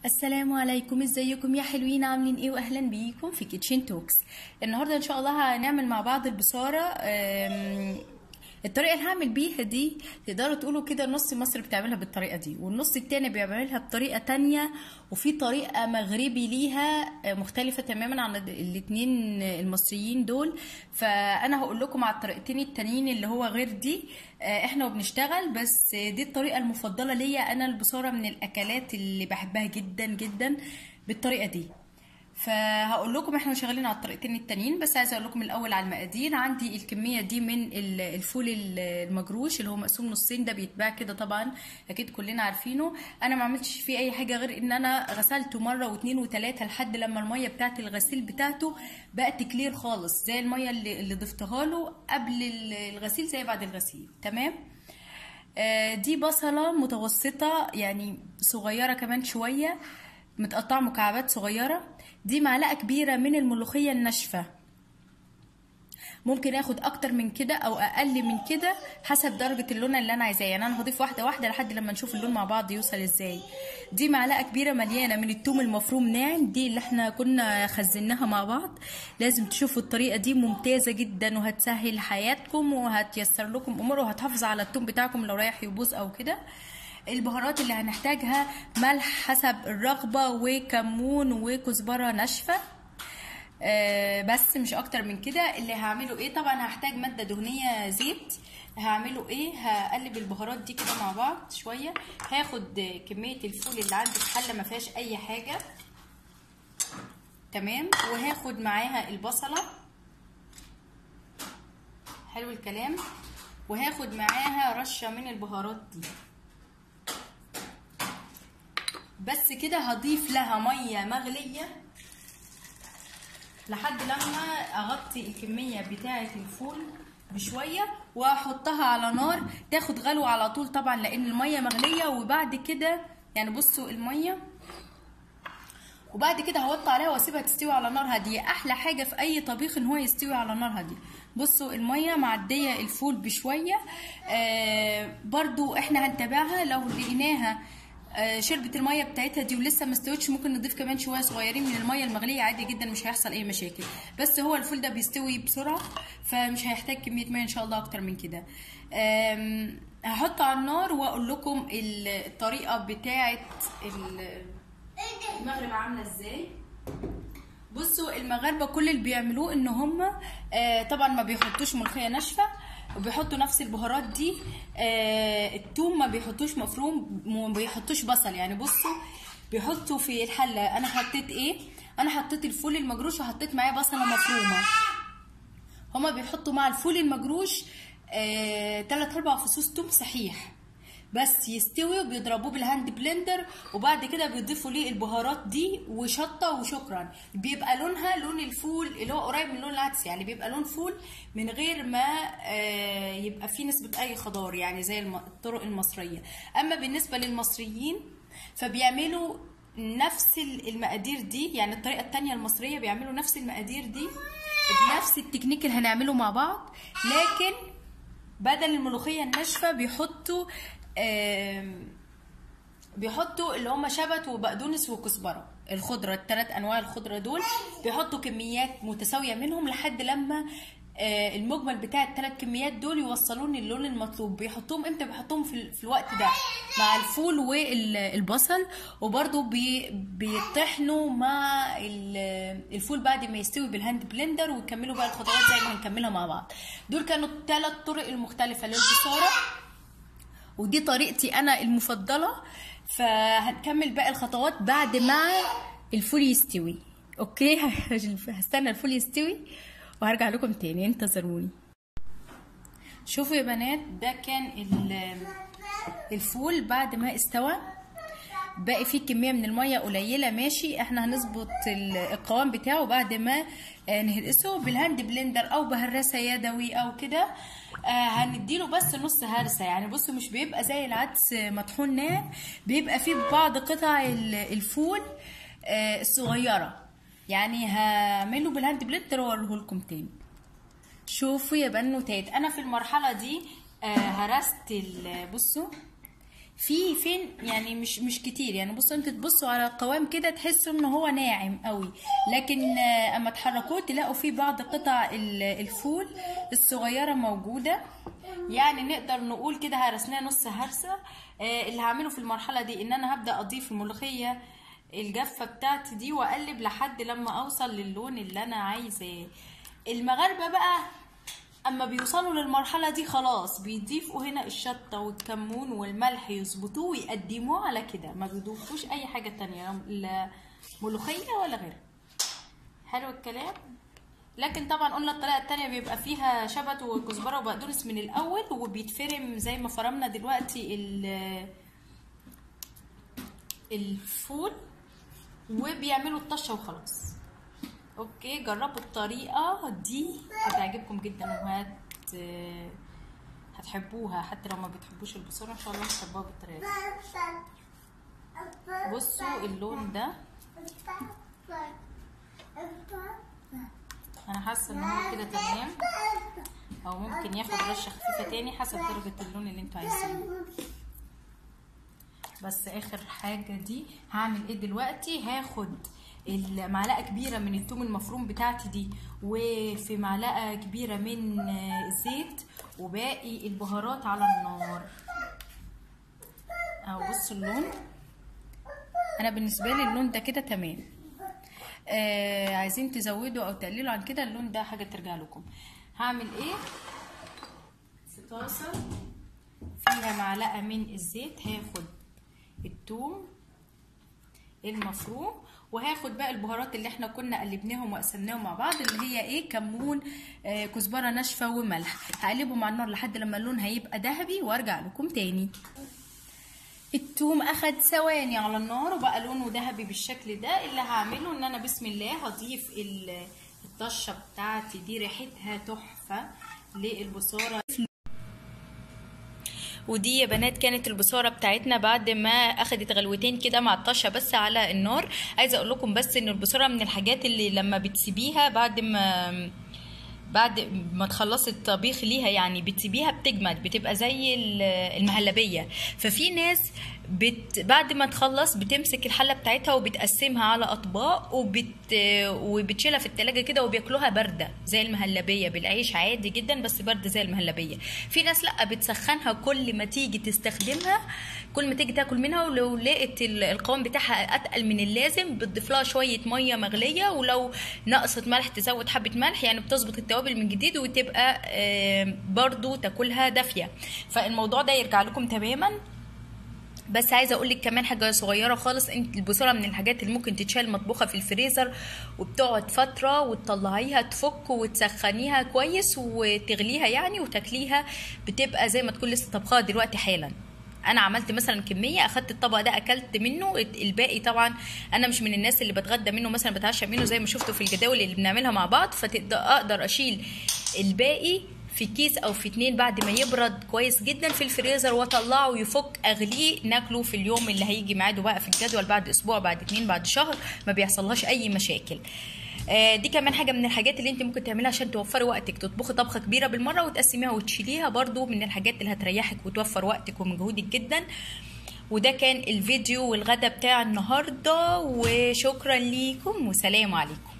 السلام عليكم ازيكم يا حلوين عاملين ايه واهلا بيكم في كيتشن توكس النهارده ان شاء الله هنعمل مع بعض البصاره أم، الطريقه اللي هعمل بيها دي تقدروا تقولوا كده نص مصر بتعملها بالطريقه دي والنص التاني بيعملها بطريقه تانية وفي طريقه مغربي ليها آه، مختلفه تماما عن الاتنين المصريين دول فانا هقول لكم على الطريقتين التانيين اللي هو غير دي آه، احنا وبنشتغل بس دي الطريقه المفضله ليا انا البصاره من الاكلات اللي بحبها جدا جدا بالطريقه دي فهقول لكم احنا شغالين على الطريقتين التانيين بس عايزه اقول لكم الاول على المقادير عندي الكميه دي من ال- الفول ال- المجروش اللي هو مقسوم نصين ده بيتباع كده طبعا اكيد كلنا عارفينه انا ما عملتش فيه اي حاجه غير ان انا غسلته مره واثنين وثلاثه لحد لما الميه بتاعت الغسيل بتاعته بقت كلير خالص زي الميه اللي, اللي ضفتها له قبل ال- الغسيل زي بعد الغسيل تمام آه، دي بصلة متوسطة يعني صغيرة كمان شوية متقطعة مكعبات صغيرة دي معلقة كبيرة من الملوخية الناشفة ممكن اخد اكتر من كده او اقل من كده حسب درجة اللون اللي انا عايزاه يعني انا هضيف واحدة واحدة لحد لما نشوف اللون مع بعض يوصل ازاي دي معلقة كبيرة مليانة من التوم المفروم ناعم دي اللي احنا كنا خزناها مع بعض لازم تشوفوا الطريقة دي ممتازة جدا وهتسهل حياتكم وهتيسر لكم امور وهتحافظ على التوم بتاعكم لو رايح يبوظ او كده البهارات اللي هنحتاجها ملح حسب الرغبة وكمون وكزبرة ناشفة آه، بس مش اكتر من كده اللي هعمله ايه طبعا هحتاج ماده دهنيه زيت هعمله ايه هقلب البهارات دي كده مع بعض شويه هاخد كميه الفول اللي عندي في حله ما فيهاش اي حاجه تمام وهاخد معاها البصله حلو الكلام وهاخد معاها رشه من البهارات دي بس كده هضيف لها ميه مغليه لحد لما اغطي الكميه بتاعه الفول بشويه واحطها على نار تاخد غلو على طول طبعا لان الميه مغليه وبعد كده يعني بصوا الميه وبعد كده هوطي عليها واسيبها تستوي على نار هاديه احلى حاجه في اي طبيخ ان هو يستوي على نار هاديه بصوا الميه معديه الفول بشويه آه برضو احنا هنتابعها لو لقيناها آه، شربت الميه بتاعتها دي ولسه ما استوتش ممكن نضيف كمان شويه صغيرين من الميه المغليه عادي جدا مش هيحصل اي مشاكل بس هو الفول ده بيستوي بسرعه فمش هيحتاج كميه ميه ان شاء الله اكتر من كده آم، هحطه على النار واقول لكم ال- الطريقه بتاعه ال- المغرب عامله ازاي بصوا المغاربه كل اللي بيعملوه ان هم آه طبعا ما بيحطوش ملوخيه ناشفه وبيحطوا نفس البهارات دي آه التوم ما بيحطوش مفروم ما بيحطوش بصل يعني بصوا بيحطوا في الحله انا حطيت ايه انا حطيت الفول المجروش وحطيت معاه بصله مفرومه هما بيحطوا مع الفول المجروش آه، تلات اربع فصوص توم صحيح بس يستوي وبيضربوه بالهاند بلندر وبعد كده بيضيفوا ليه البهارات دي وشطه وشكرا بيبقى لونها لون الفول اللي هو قريب من لون العدس يعني بيبقى لون فول من غير ما آه، يبقى فيه نسبه اي خضار يعني زي الم- الطرق المصريه اما بالنسبه للمصريين فبيعملوا نفس المقادير دي يعني الطريقه التانية المصريه بيعملوا نفس المقادير دي بنفس التكنيك اللي هنعمله مع بعض لكن بدل الملوخيه الناشفه بيحطوا آم، بيحطوا اللي هم شبت وبقدونس وكزبره الخضره الثلاث انواع الخضره دول بيحطوا كميات متساويه منهم لحد لما آه، المجمل بتاع الثلاث كميات دول يوصلون اللون المطلوب بيحطوهم امتى بيحطوهم في ال- في الوقت ده مع الفول والبصل وبرده بي بيطحنوا مع ال- الفول بعد ما يستوي بالهاند بلندر ويكملوا بقى الخطوات زي ما هنكملها مع بعض دول كانوا الثلاث طرق المختلفه للبصاره ودي طريقتي انا المفضله فهنكمل باقي الخطوات بعد ما الفول يستوي اوكي هستنى الفول يستوي وهرجع لكم تاني انتظروني شوفوا يا بنات ده كان ال- الفول بعد ما استوى باقي فيه كميه من الميه قليله ماشي احنا هنظبط ال- القوام بتاعه بعد ما آه، نهرسه بالهاند بلندر او بهرسه يدوي او كده آه، هنديله بس نص هرسه يعني بصوا مش بيبقى زي العدس مطحون ناعم بيبقى فيه بعض قطع ال- الفول آه، الصغيره يعني هعمله بالهاند بلندر واوريه لكم تاني شوفوا يا بنوتات انا في المرحله دي آه، هرست ال- بصوا في فين يعني مش مش كتير يعني بصوا انتوا تبصوا على القوام كده تحسوا ان هو ناعم قوي لكن آه، اما تحركوه تلاقوا فيه بعض قطع ال- الفول الصغيره موجوده يعني نقدر نقول كده هرسناه نص هرسه آه، اللي هعمله في المرحله دي ان انا هبدا اضيف الملوخيه الجافه بتاعتي دي واقلب لحد لما اوصل للون اللي انا عايزاه المغاربه بقى اما بيوصلوا للمرحله دي خلاص بيضيفوا هنا الشطه والكمون والملح يظبطوه ويقدموه على كده ما بيضيفوش اي حاجه تانية لا ملوخيه ولا غيرها حلو الكلام لكن طبعا قلنا الطريقه التانية بيبقى فيها شبت وكزبره وبقدونس من الاول وبيتفرم زي ما فرمنا دلوقتي ال- الفول وبيعملوا الطشه وخلاص اوكي جربوا الطريقه دي هتعجبكم جدا وهت هتحبوها حتى لو ما بتحبوش البصاره ان شاء الله هتحبوها بالطريقه دي بصوا اللون ده انا حاسه ان هو كده تمام او ممكن ياخد رشه خفيفه تاني حسب درجه اللون اللي انتوا عايزينه بس اخر حاجه دي هعمل ايه دلوقتي هاخد المعلقه كبيره من الثوم المفروم بتاعتي دي وفي معلقه كبيره من آه، الزيت وباقي البهارات على النار اهو بصوا اللون انا بالنسبه لي اللون ده كده تمام آه عايزين تزودوا او تقللوا عن كده اللون ده حاجه ترجع لكم هعمل ايه في طاسه فيها معلقه من الزيت هاخد الثوم المفروم وهاخد بقى البهارات اللي احنا كنا قلبناهم وقسمناهم مع بعض اللي هي ايه كمون آه كزبره ناشفه وملح هقلبهم على النار لحد لما اللون هيبقى ذهبي وارجع لكم تاني التوم اخد ثواني على النار وبقى لونه ذهبي بالشكل ده اللي هعمله ان انا بسم الله هضيف ال- الطشه بتاعتي دي ريحتها تحفه للبصاره ودي يا بنات كانت البصاره بتاعتنا بعد ما اخدت غلوتين كده مع الطشه بس على النار عايزه اقول لكم بس ان البصاره من الحاجات اللي لما بتسيبيها بعد ما بعد ما تخلصي الطبيخ ليها يعني بتسيبيها بتجمد بتبقى زي ال- المهلبيه ففي ناس بت بعد ما تخلص بتمسك الحله بتاعتها وبتقسمها على اطباق وبت وبتشيلها في التلاجة كده وبياكلوها بارده زي المهلبيه بالعيش عادي جدا بس بارده زي المهلبيه في ناس لا بتسخنها كل ما تيجي تستخدمها كل ما تيجي تاكل منها ولو لقيت ال- القوام بتاعها اتقل من اللازم بتضيف لها شويه ميه مغليه ولو نقصت ملح تزود حبه ملح يعني بتظبط التوابل من جديد وتبقى آه، برضو تاكلها دافيه فالموضوع ده يرجع لكم تماما بس عايزه اقول لك كمان حاجه صغيره خالص انت البصاره من الحاجات اللي ممكن تتشال مطبوخه في الفريزر وبتقعد فتره وتطلعيها تفك وتسخنيها كويس وتغليها يعني وتاكليها بتبقى زي ما تكون لسه طبخاها دلوقتي حالا انا عملت مثلا كميه اخدت الطبق ده اكلت منه الباقي طبعا انا مش من الناس اللي بتغدى منه مثلا بتعشى منه زي ما شفتوا في الجداول اللي بنعملها مع بعض فاقدر اشيل الباقي في كيس او في اتنين بعد ما يبرد كويس جدا في الفريزر واطلعه يفك اغليه ناكله في اليوم اللي هيجي ميعاده بقى في الجدول بعد اسبوع بعد اتنين بعد شهر ما بيحصلهاش اي مشاكل آه، دي كمان حاجه من الحاجات اللي انت ممكن تعملها عشان توفري وقتك تطبخي طبخه كبيره بالمره وتقسميها وتشيليها برضو من الحاجات اللي هتريحك وتوفر وقتك ومجهودك جدا وده كان الفيديو والغدا بتاع النهارده وشكرا ليكم وسلام عليكم